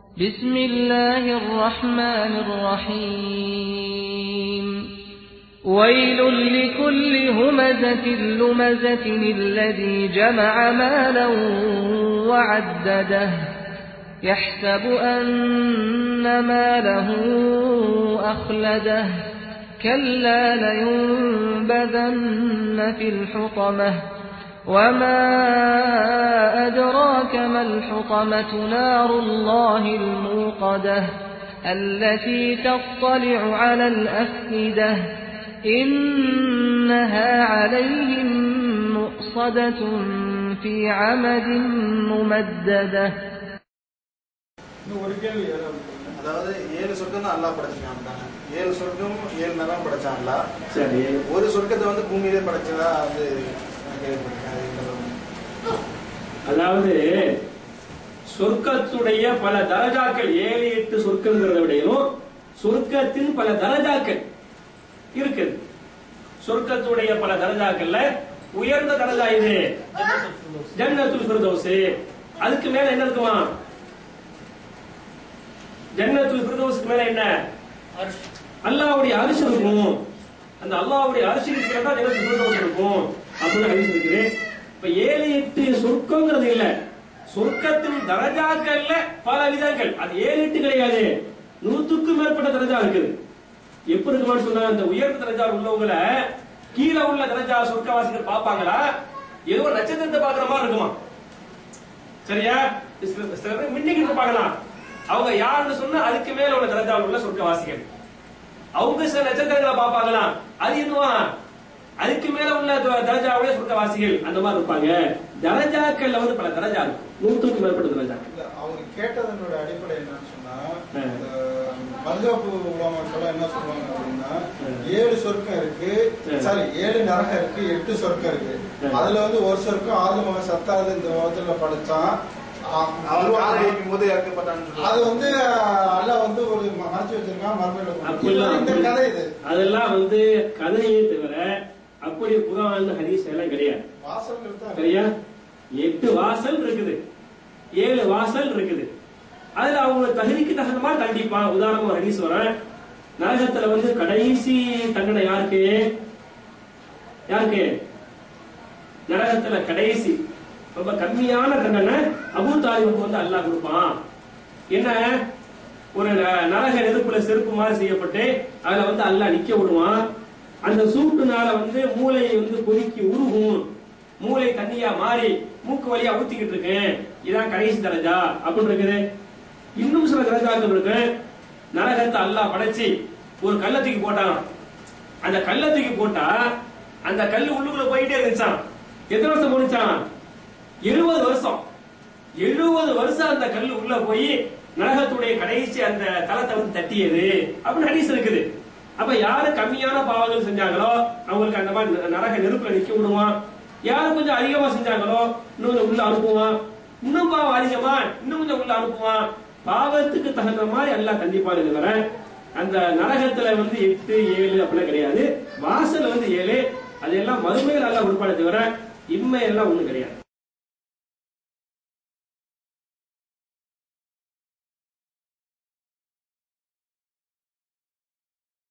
بسم الله الرحمن الرحيم ويل لكل همزة لمزة الذي جمع مالا وعدده يحسب أن ماله أخلده كلا لينبذن في الحطمة وما أدراك ما الحطمة نار الله الموقدة التي تطلع على الأفئدة إنها عليهم مؤصدة في عمد ممددة இன்னும் ஒரு கேள்வி ஏதாவது அதாவது ஏழு சொர்க்கம் தான் அல்லாஹ் படைச்சிருக்காங்க ஏழு சொர்க்கம் ஏழு நரம் படைச்சாங்களா சரி ஒரு சொர்க்கத்தை வந்து பூமியிலே படைச்சதா அது நான் கேள்விப்பட்டிருக்கேன் அது இந்த அளவு. அதாவது சொர்க்கத்துடைய பல தரஜாக்கள் ஏழு எட்டு சொர்க்கங்கிறத விடையும் சொர்க்கத்தின் பல தரஜாக்கள் இருக்குது சொர்க்கத்துடைய பல தரஜாக்கள்ல உயர்ந்த தரஜா இது ஜன்னத்துல் ஃபிர்தௌஸ் அதுக்கு மேல என்ன இருக்குமா ஜன்னத்துல் ஃபிர்தௌஸ்க்கு மேல என்ன அல்லாஹ்வுடைய அரிசி இருக்கும் அந்த அல்லாஹ்வுடைய அரிசி இருக்கிறதா ஜன்னத்துல் ஃபிர்தௌஸ் இருக்கும் அப்படின்னு ஹதீஸ் இருக்குது இப்ப ஏழு எட்டு சொர்க்கங்கிறது இல்ல சொர்க்கத்தின் தரஜாக்கள்ல பல விதங்கள் அது ஏழு எட்டு கிடையாது நூத்துக்கும் மேற்பட்ட தரஜா இருக்குது எப்படி இருக்குமான்னு சொன்னா அந்த உயர்ந்த தரஜா உள்ளவங்கள கீழே உள்ள தரஜா சொர்க்கவாசிகள் பார்ப்பாங்களா ஏதோ ஒரு நட்சத்திரத்தை பாக்குற மாதிரி இருக்குமா சரியா சில சில பேர் மின்னிக்கிட்டு பார்க்கலாம் அவங்க யாருன்னு சொன்னா அதுக்கு மேல உள்ள தரஜாவில் உள்ள சொர்க்கவாசிகள் அவங்க சில நட்சத்திரங்களை பார்ப்பாங்களாம் அது என்னவா அதுக்கு மேல உள்ள த- தரஜாவுடைய சொர்க்கவாசிகள் அந்த மாதிரி இருப்பாங்க தரஜாக்கள்ல வந்து பல தரஜா இருக்கும் நூற்றுக்கு மேற்பட்ட தரஜா இல்ல, அவங்க கேட்டதனோட அடிப்படை என்னன்னு சொன்னா ஆ. இந்த மதுகாப்பு உலமாக்கள் என்ன சொல்லுவாங்க அப்படின்னா ஆ. ஏழு சொர்க்கம் இருக்கு ஆ. சாரி ஏழு நரகம் இருக்கு எட்டு சொர்க்கம் இருக்கு ஆ. அதுல வந்து ஒரு சொர்க்கம் ஆது மகன் சத்தாவது இந்த உலகத்துல படைச்சான் ஆ, அவர் காலை அது- வைக்கும் போது இறக்கப்பட்டான்னு அது சொல்றாங்க வந்து அல்ல வந்து ஒரு ம- மறைச்சு வச்சிருக்கான் மறுமையில கொண்டு. இது அப்படிலாம் வந்து இந்த கதை இது அதெல்லாம் வந்து கதையே தவிர அப்படி குரான் ஹதீஸ் எல்லாம் கிடையாது வாசல்கள் தான் இருக்கு. சரியா எட்டு வாசல் இருக்குது ஏழு வாசல் இருக்குது அதுல அவங்க தகுதிக்கு தகுந்த மாதிரி கண்டிப்பான் உதாரணமா ஹதீஸ் வரேன் நரகத்துல வந்து கடைசி தண்டனை யாருக்கு யாருக்கு நரகத்துல கடைசி ரொம்ப கம்மியான தண்டனை அபூ தாலிபுக்கு வந்து அல்லாஹ் கொடுப்பான் என்ன ஒரு ந- நரக நெருப்புல செருப்பு மாதிரி செய்யப்பட்டு அதுல வந்து அல்லாஹ் நிக்க விடுவான் அந்த சூட்டுனால வந்து மூளை வந்து கொதிக்கி உருகும் மூளை தண்ணியா மாறி மூக்கு வழியா ஊத்திக்கிட்டு இருக்கு இதான் கடைசி தரஜா அப்படின்னு இருக்குது இன்னும் சில தரஜாக்கள் இருக்கு நரகத்தை அல்லாஹ் படைச்சு ஒரு கள்ளத்துக்கு போட்டான் அந்த கள்ளத்துக்கு போட்டா அந்த கல்லு உள்ளுக்குள்ள போயிட்டே இருந்துச்சான் எத்தனை வருஷம் போனுச்சான் எழுபது வருஷம் எழுபது வருஷம் அந்த கல்லு உள்ள போய் நரகத்துடைய கடைசி அந்த தளத்தை வந்து தட்டியது அப்படின்னு ஹதீஸ் இருக்குது அப்ப யாரு கம்மியான பாவங்கள் செஞ்சாங்களோ அவங்களுக்கு அந்த மாதிரி ந- நரக நெருப்புல நிக்க விடுவான் யாரு கொஞ்சம் அதிகமா செஞ்சாங்களோ இன்னும் கொஞ்சம் உள்ள அனுப்புவான் இன்னும் பாவம் அதிகமா இன்னும் கொஞ்சம் உள்ள அனுப்புவான் பாவத்துக்கு தகுந்த மாதிரி எல்லாம் கண்டிப்பா தவிர அந்த நரகத்துல வந்து எட்டு ஏழு அப்படிலாம் கிடையாது வாசல்ல வந்து ஏழு அதெல்லாம் மறுமையில் எல்லாம் உட்பட தவிர இன்மை எல்லாம் ஒண்ணும் கிடையாது